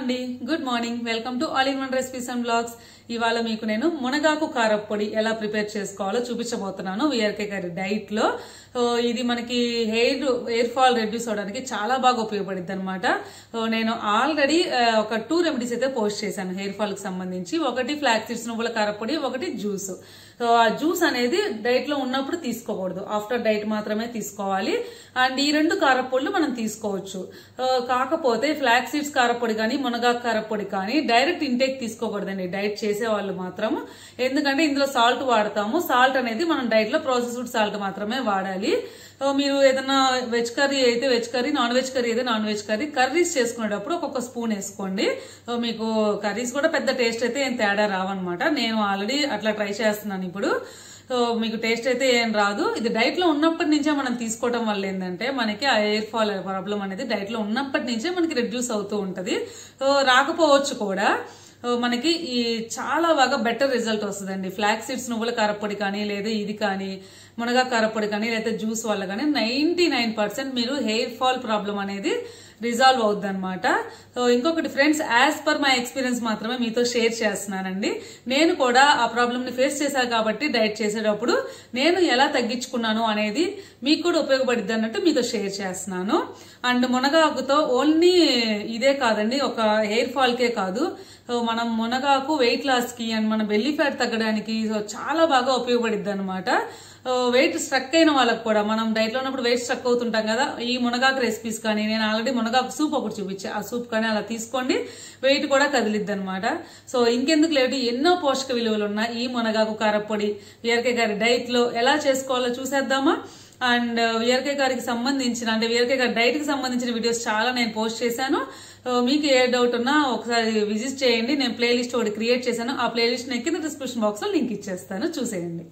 అండి good morning welcome to all in one recipes and blogs ఇవాళ మీకు నేను మునగాకు కారప్పొడి ఎలా ప్రిపేర్ చేసుకోవాలో చూపించబోతున్నాను విఆర్కే గారి డైట్ లో సో ఇది మనకి హెయిర్ హెయిర్ ఫాల్ రెడ్యూస్ అవడానికి చాలా బాగా ఉపయోగపడుద్ది అనమాట సో నేను ఆల్రెడీ ఒక టూ రెమెడీస్ అయితే పోస్ట్ చేశాను హెయిర్ ఫాల్ కి సంబంధించి ఒకటి ఫ్లాక్ సీడ్స్ నువ్వుల కారప్పొడి ఒకటి జ్యూస్ సో ఆ జ్యూస్ అనేది డైట్ లో ఉన్నప్పుడు తీసుకోకూడదు ఆఫ్టర్ డైట్ మాత్రమే తీసుకోవాలి అండ్ ఈ రెండు కారపొడులు మనం తీసుకోవచ్చు ఆ, కాకపోతే ఫ్లాక్ సీడ్స్ కారపొడి కానీ మునగాకు కారపొడి కానీ డైరెక్ట్ ఇంటేక్ తీసుకోకూడదండి డైట్ చేసే వాళ్ళు మాత్రం ఎందుకంటే ఇందులో సాల్ట్ వాడతాము సాల్ట్ అనేది మనం డైట్ లో ప్రాసెస్డ్ సాల్ట్ మాత్రమే వాడాలి సో మీరు ఏదైనా వెజ్ కర్రీ అయితే veg curry non veg curry అయితే నాన్ వెజ్ కర్రీ కర్రీస్ చేసుకునేటప్పుడు ఒక్కొక్క స్పూన్ వేసుకోండి సో మీకు కర్రీస్ కూడా పెద్ద టేస్ట్ అయితే ఏం తేడా రావన్నమాట నేను ఆల్రెడీ అట్లా ట్రై చేస్తున్నాను ఇప్పుడు సో మీకు టేస్ట్ అయితే ఏం రాదు ఇది డైట్ లో ఉన్నప్పటి నుంచే మనం తీసుకోవడం వల్ల ఏంటంటే మనకి ఆ ఎయిర్ ఫాల్ ప్రాబ్లం అనేది డైట్ లో ఉన్నప్పటి నుంచే మనకి రెడ్యూస్ అవుతూ ఉంటది సో రాకపోవచ్చు కూడా సో మనకి ఈ చాలా బాగా బెటర్ రిజల్ట్ వస్తుందండి ఫ్లాక్ సీడ్స్ నువ్వుల కారపొడి కానీ లేదా ఇది కానీ మునగా కారపొడి కానీ లేదా జ్యూస్ వల్ల కానీ నైన్టీ మీరు హెయిర్ ఫాల్ ప్రాబ్లం అనేది రిజాల్వ్ అవుద్ది అనమాట సో ఇంకొకటి friends as per my experience మాత్రమే మీతో షేర్ చేస్తున్నానండి నేను కూడా ఆ ప్రాబ్లమ్ ని ఫేస్ చేశాను కాబట్టి డైట్ చేసేటప్పుడు నేను ఎలా తగ్గించుకున్నాను అనేది మీకు కూడా ఉపయోగపడుద్ది అన్నట్టు మీతో షేర్ చేస్తున్నాను అండ్ మునగాకుతో ఓన్లీ ఇదే కాదండి ఒక హెయిర్ ఫాల్ కే కాదు సో మనం మునగాకు వెయిట్ లాస్ కి అండ్ మన బెల్లీ ఫ్యాట్ తగ్గడానికి సో చాలా బాగా ఉపయోగపడుద్ది అనమాట వెయిట్ స్ట్రక్ అయిన వాళ్ళకి కూడా మనం డైట్ లో ఉన్నప్పుడు వెయిట్ స్ట్రక్ అవుతుంటాం కదా ఈ మునగాకు రెసిపీస్ కానీ నేను ఆల్రెడీ మునగాకు సూప్ ఒకటి చూపించా ఆ సూప్ కానీ అలా తీసుకోండి వెయిట్ కూడా కదిలిద్ది అనమాట సో ఇంకెందుకు లేటు ఎన్నో పోషక విలువలు ఉన్న ఈ మునగాకు కారపొడి విఆర్కే గారి డైట్ లో ఎలా చేసుకోవాలో చూసేద్దామా అండ్ విఆర్కే గారికి సంబంధించిన అంటే విఆర్కే గారి డైట్ కి సంబంధించిన వీడియోస్ చాలా నేను పోస్ట్ చేశాను సో మీకు ఏ డౌట్ ఉన్నా ఒకసారి విజిట్ చేయండి నేను ప్లేలిస్ట్ ఒకటి క్రియేట్ చేశాను ఆ ప్లేలిస్ట్ నేను కింద డిస్క్రిప్షన్ బాక్స్ లో లింక్ ఇచ్చేస్తాను చూసేయండి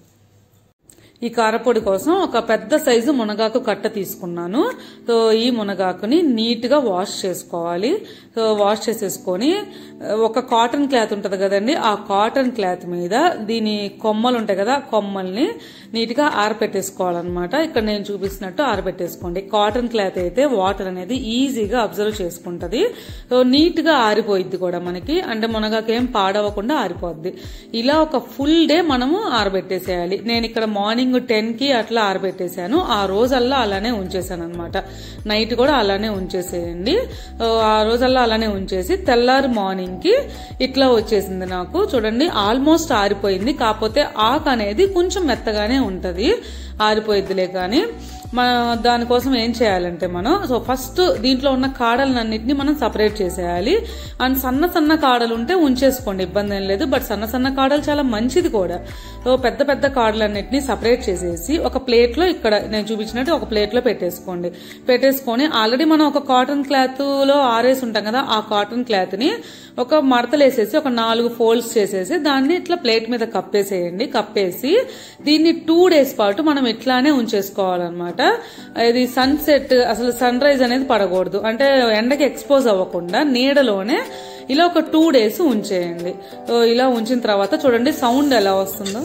ఈ కారపొడి కోసం ఒక పెద్ద సైజు మునగాకు కట్ట తీసుకున్నాను సో ఈ మునగాకుని నీట్ గా వాష్ చేసుకోవాలి సో వాష్ చేసేసుకొని ఒక కాటన్ క్లాత్ ఉంటది కదండి ఆ కాటన్ క్లాత్ మీద దీని కొమ్మలు ఉంటాయి కదా ఆ కొమ్మల్ని నీట్ గా ఆరబెట్టేసుకోవాలన్నమాట ఇక్కడ నేను చూపిస్తున్నట్టు ఆరబెట్టేసుకోండి కాటన్ క్లాత్ అయితే వాటర్ అనేది ఈజీగా అబ్జర్వ్ చేసుకుంటది సో నీట్ గా ఆరిపోయిద్ది కూడా మనకి అంటే మునగాకు ఏం పాడవకుండా ఆరిపోద్ది ఇలా ఒక ఫుల్ డే మనము ఆరబెట్టేసేయాలి నేను ఇక్కడ మార్నింగ్ టెన్ కి అట్లా ఆరబెట్టేశాను ఆ రోజల్లా అలానే ఉంచేసాను అనమాట నైట్ కూడా అలానే ఉంచేసేయండి ఆ, ఆ రోజల్లా అలానే ఉంచేసి తెల్లారి మార్నింగ్ కి ఇట్లా వచ్చేసింది నాకు చూడండి ఆల్మోస్ట్ ఆరిపోయింది కాకపోతే ఆకు అనేది కొంచెం మెత్తగానే ఉంటది ఆరిపోయిద్దిలే కానీ మన దానికోసం ఏం చేయాలంటే మనం సో ఫస్ట్ దీంట్లో ఉన్న కాడలన్నింటినీ మనం సపరేట్ చేసేయాలి అండ్ సన్న సన్న కాడలు ఉంటే ఉంచేసుకోండి ఇబ్బంది ఏం లేదు బట్ సన్న సన్న కాడలు చాలా మంచిది కూడా సో పెద్ద పెద్ద కాడలన్నింటినీ సపరేట్ చేసేసి ఒక ప్లేట్ లో ఇక్కడ నేను చూపించినట్టు ఒక ప్లేట్ లో పెట్టేసుకోండి పెట్టేసుకొని ఆల్రెడీ మనం ఒక కాటన్ క్లాత్ లో ఆరేసి ఉంటాం కదా ఆ కాటన్ క్లాత్ ని ఒక మడతలేసేసి ఒక నాలుగు ఫోల్డ్స్ చేసేసి దాన్ని ఇట్లా ప్లేట్ మీద కప్పేసేయండి కప్పేసి దీన్ని టూ డేస్ పాటు మనం ఇట్లానే ఉంచేసుకోవాలన్నమాట ఇది సన్సెట్ అసలు సన్ రైజ్ అనేది పడకూడదు అంటే ఎండకి ఎక్స్పోజ్ అవ్వకుండా నీడలోనే ఇలా ఒక టూ డేస్ ఉంచేయండి సో ఇలా ఉంచిన తర్వాత చూడండి సౌండ్ ఎలా వస్తుందో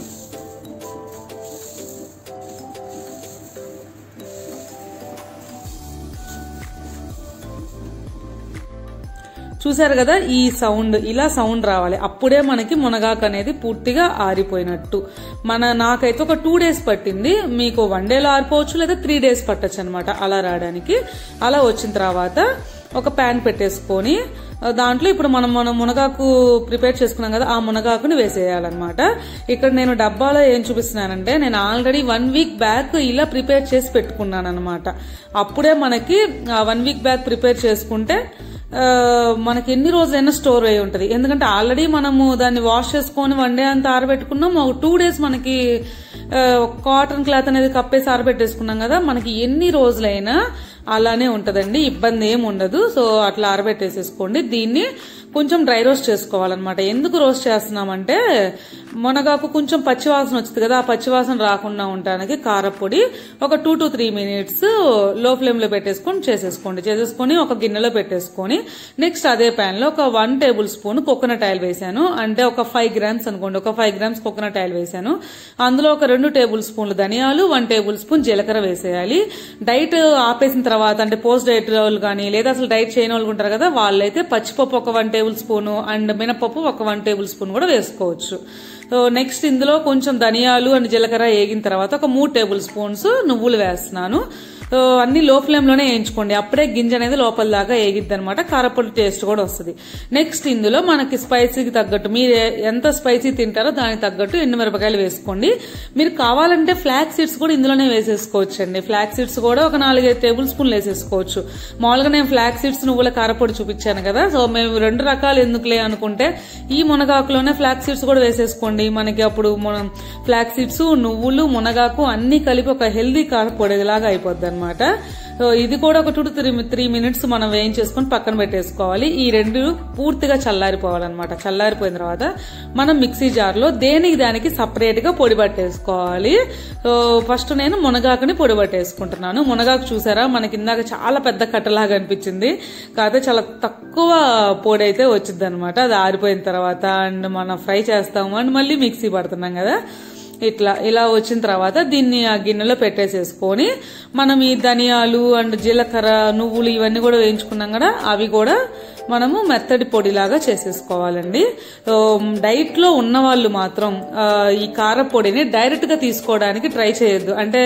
చూసారు కదా ఈ సౌండ్ ఇలా సౌండ్ రావాలి అప్పుడే మనకి మునగాకు అనేది పూర్తిగా ఆరిపోయినట్టు మన నాకైతే ఒక టూ డేస్ పట్టింది మీకు వన్ డేలో ఆరిపోవచ్చు లేదా త్రీ డేస్ పట్టచ్చు అనమాట అలా రావడానికి అలా వచ్చిన తర్వాత ఒక ప్యాన్ పెట్టేసుకొని ఆ, దాంట్లో ఇప్పుడు మనం మనం మునగాకు ప్రిపేర్ చేసుకున్నాం కదా ఆ మునగాకుని వేసేయాలన్నమాట ఇక్కడ నేను డబ్బాలో ఏం చూపిస్తున్నానంటే నేను ఆల్రెడీ వన్ వీక్ బ్యాక్ ఇలా ప్రిపేర్ చేసి పెట్టుకున్నాను అనమాట అప్పుడే మనకి వన్ వీక్ బ్యాక్ ప్రిపేర్ చేసుకుంటే ఆ, మనకి ఎన్ని రోజులైనా స్టోర్ అయి ఉంటది ఎందుకంటే ఆల్రెడీ మనము దాన్ని వాష్ చేసుకొని వన్ డే అంతా ఆరబెట్టుకున్నాం ఒక టూ డేస్ మనకి కాటన్ క్లాత్ అనేది కప్పేసి ఆరబెట్టేసుకున్నాం కదా మనకి ఎన్ని రోజులైనా అలానే ఉంటదండి ఇబ్బంది ఏం ఉండదు సో అట్లా ఆరబెట్టేసేసుకోండి దీన్ని కొంచెం డ్రై రోస్ట్ చేసుకోవాలన్నమాట ఎందుకు రోస్ట్ చేస్తున్నామంటే మునగాకు కొంచెం పచ్చివాసన వచ్చింది కదా ఆ పచ్చివాసన రాకుండా ఉండడానికి కారపొడి ఒక టూ టు త్రీ మినిట్స్ లో ఫ్లేమ్ లో పెట్టేసుకొని చేసేసుకోండి చేసేసుకొని ఒక గిన్నెలో పెట్టేసుకొని నెక్స్ట్ అదే ప్యాన్ లో ఒక one tablespoon coconut oil వేసాను అంటే ఒక ఫైవ్ గ్రామ్స్ అనుకోండి ఒక ఫైవ్ గ్రామ్స్ కోకోనట్ ఆయిల్ వేసాను అందులో ఒక రెండు టేబుల్ స్పూన్లు ధనియాలు వన్ టేబుల్ స్పూన్ జీలకర్ర వేసేయాలి డైట్ ఆపేసిన తర్వాత తర్వాత అంటే పోస్ట్ డైట్ వాళ్ళు కానీ లేదా అసలు డైట్ చేయని వాళ్ళు ఉంటారు కదా వాళ్ళైతే పచ్చిపప్పు ఒక వన్ టేబుల్ స్పూన్ అండ్ మినపప్పు ఒక వన్ టేబుల్ స్పూన్ కూడా వేసుకోవచ్చు సో నెక్స్ట్ ఇందులో కొంచెం ధనియాలు అండ్ జీలకర్ర వేగిన తర్వాత ఒక మూడు టేబుల్ స్పూన్స్ నువ్వులు వేస్తున్నాను సో అన్ని లో ఫ్లేమ్ లోనే వేయించుకోండి అప్పుడే గింజ అనేది లోపల దాకా వేగిద్ది అనమాట కారపొడి టేస్ట్ కూడా వస్తుంది నెక్స్ట్ ఇందులో మనకి స్పైసీకి తగ్గట్టు మీరు ఎంత స్పైసీ తింటారో దానికి తగ్గట్టు ఎండుమిరపకాయలు వేసుకోండి మీరు కావాలంటే ఫ్లాక్ సీడ్స్ కూడా ఇందులోనే వేసేసుకోవచ్చు అండి ఫ్లాక్ సీడ్స్ కూడా ఒక నాలుగైదు టేబుల్ స్పూన్లు వేసేసుకోవచ్చు మామూలుగా నేను ఫ్లాక్ సీడ్స్ నువ్వుల కారపొడి చూపించాను కదా సో మేము రెండు రకాలు ఎందుకులే అనుకుంటే ఈ మునగాకులోనే ఫ్లాక్ సీడ్స్ కూడా వేసేసుకోండి మనకి అప్పుడు మనం ఫ్లాక్ సీడ్స్ నువ్వులు మునగాకు అన్ని కలిపి ఒక హెల్దీ కారపొడి లాగా అయిపోద్ది అనమాట సో ఇది కూడా ఒక two to three three minutes మనం వేయించేసుకొని పక్కన పెట్టేసుకోవాలి ఈ రెండు పూర్తిగా చల్లారిపోవాలన్నమాట చల్లారిపోయిన తర్వాత మనం మిక్సీ జార్లో దేనికి దానికి సపరేట్ గా పొడి పట్టేసుకోవాలి సో ఫస్ట్ నేను మునగాకుని పొడి పట్టేసుకుంటున్నాను మునగాకు చూసారా మనకి ఇందాక చాలా పెద్ద కట్టలాగా అనిపించింది కాకపోతే చాలా తక్కువ పొడి అయితే వచ్చింది అనమాట అది ఆరిపోయిన తర్వాత అండ్ మనం ఫ్రై చేస్తాము అండ్ మళ్ళీ మిక్సీ పడుతున్నాం కదా ఇట్లా ఇలా వచ్చిన తర్వాత దీన్ని ఆ గిన్నెలో పెట్టేసేసుకొని మనం ఈ ధనియాలు అండ్ జీలకర్ర నువ్వులు ఇవన్నీ కూడా వేయించుకున్నాం కదా అవి కూడా మనము మెత్తడి పొడిలాగా చేసేసుకోవాలండి సో, డైట్ లో ఉన్న వాళ్ళు మాత్రం ఆ, ఈ కార పొడిని డైరెక్ట్ గా తీసుకోవడానికి ట్రై చేయొద్దు అంటే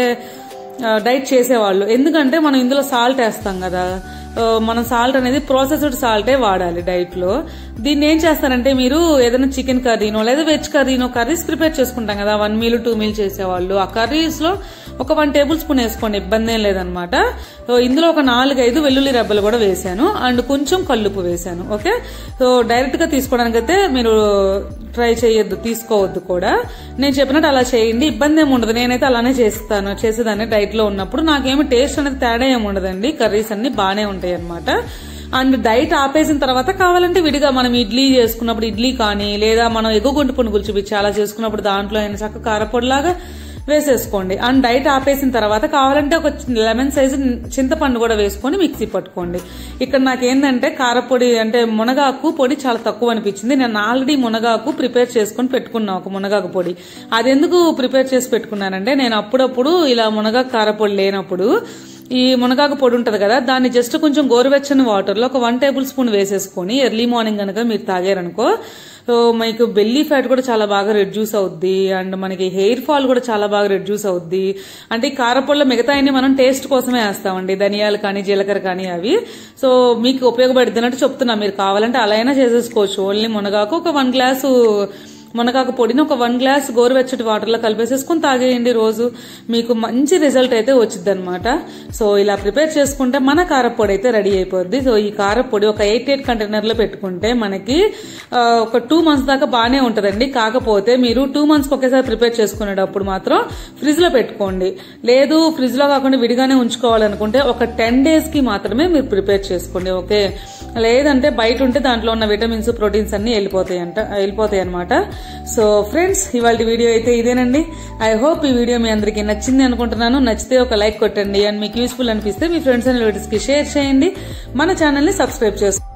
ఆ, డైట్ చేసేవాళ్ళు ఎందుకంటే మనం ఇందులో సాల్ట్ వేస్తాం కదా ఆ, మనం సాల్ట్ అనేది ప్రాసెస్డ్ సాల్టే వాడాలి డైట్ లో దీన్ని ఏం చేస్తారంటే మీరు ఏదైనా చికెన్ కర్రీనో లేదా వెజ్ కర్రీనో కర్రీస్ ప్రిపేర్ చేసుకుంటాం కదా వన్ మీల్ టూ మీల్ చేసేవాళ్ళు ఆ కర్రీస్ లో ఒక వన్ టేబుల్ స్పూన్ వేసుకోండి ఇబ్బంది ఏం లేదనమాట సో ఇందులో ఒక నాలుగైదు వెల్లుల్లి రెబ్బలు కూడా వేసాను అండ్ కొంచెం కల్లుపు వేసాను ఓకే సో డైరెక్ట్ గా తీసుకోవడానికి అయితే మీరు ట్రై చేయొద్దు తీసుకోవద్దు కూడా నేను చెప్పినట్టు అలా చేయండి ఇబ్బంది ఏమి ఉండదు నేనైతే అలానే చేస్తాను చేసేదాన్ని డైట్ లో ఉన్నప్పుడు నాకేమి టేస్ట్ అనేది తేడా ఏమి ఉండదండి కర్రీస్ అన్ని బాగానే ఉంటాయి అనమాట అండ్ డైట్ ఆపేసిన తర్వాత కావాలంటే విడిగా మనం ఇడ్లీ చేసుకున్నప్పుడు ఇడ్లీ కానీ లేదా మనం ఎగువ గుంటు పునుగులు చూపించి అలా చేసుకున్నప్పుడు దాంట్లో అయినా చక్క కారపొడిలాగా వేసేసుకోండి అండ్ డైట్ ఆపేసిన తర్వాత కావాలంటే ఒక లెమన్ సైజు చింతపండు కూడా వేసుకొని మిక్సీ పట్టుకోండి ఇక్కడ నాకేంటంటే కారపొడి అంటే మునగాకు పొడి చాలా తక్కువ అనిపించింది నేను ఆల్రెడీ మునగాకు ప్రిపేర్ చేసుకొని పెట్టుకున్నా ఒక మునగాకు పొడి అది ఎందుకు ప్రిపేర్ చేసి పెట్టుకున్నానంటే నేను అప్పుడప్పుడు ఇలా మునగాకు కారపొడి లేనప్పుడు ఈ మునగాకు పొడి ఉంటది కదా దాన్ని జస్ట్ కొంచెం గోరువెచ్చని వాటర్ లో ఒక వన్ టేబుల్ స్పూన్ వేసేసుకొని ఎర్లీ మార్నింగ్ కనుక మీరు తాగారనుకో సో మీకు బెల్లీ ఫ్యాట్ కూడా చాలా బాగా రెడ్యూస్ అవుద్ది అండ్ మనకి హెయిర్ ఫాల్ కూడా చాలా బాగా రెడ్యూస్ అవుద్ది అంటే ఈ కారపొడిలో మిగతా అన్ని మనం టేస్ట్ కోసమే వేస్తామండి ధనియాలు కానీ జీలకర్ర కానీ అవి సో మీకు ఉపయోగపడుతుంది అన్నట్టు చెప్తున్నా మీరు కావాలంటే అలా అయినా చేసేసుకోవచ్చు ఓన్లీ మునగాకు ఒక వన్ గ్లాసు మునగాకు పొడిని ఒక వన్ గ్లాస్ గోరువెచ్చటి వాటర్లో కలిపేసేసుకుని తాగేయండి రోజు మీకు మంచి రిజల్ట్ అయితే వచ్చింది అనమాట సో ఇలా ప్రిపేర్ చేసుకుంటే మన కారపొడి అయితే రెడీ అయిపోద్ది సో ఈ కారపొడి ఒక ఎయిట్ ఎయిట్ కంటైనర్లో పెట్టుకుంటే మనకి ఆ, ఒక టూ మంత్స్ దాకా బాగానే ఉంటుందండి కాకపోతే మీరు టూ మంత్స్కి ఒకేసారి ప్రిపేర్ చేసుకునేటప్పుడు మాత్రం ఫ్రిడ్జ్ లో పెట్టుకోండి లేదు ఫ్రిడ్జ్ లో కాకుండా విడిగానే ఉంచుకోవాలనుకుంటే ఒక టెన్ డేస్ కి మాత్రమే మీరు ప్రిపేర్ చేసుకోండి ఓకే లేదంటే బయట ఉంటే దాంట్లో ఉన్న విటమిన్స్ ప్రోటీన్స్ అన్ని వెళ్ళిపోతాయి అంట వెళ్ళిపోతాయి అనమాట సో ఫ్రెండ్స్ ఇవాళ వీడియో అయితే ఇదేనండి ఐ హోప్ ఈ వీడియో మీ అందరికీ నచ్చింది అనుకుంటున్నాను నచ్చితే ఒక లైక్ కొట్టండి అండ్ మీకు యూస్ఫుల్ అనిపిస్తే మీ ఫ్రెండ్స్ అండ్ రిలేటివ్స్ కి షేర్ చేయండి మన ఛానల్ ని సబ్స్క్రైబ్ చేసుకోండి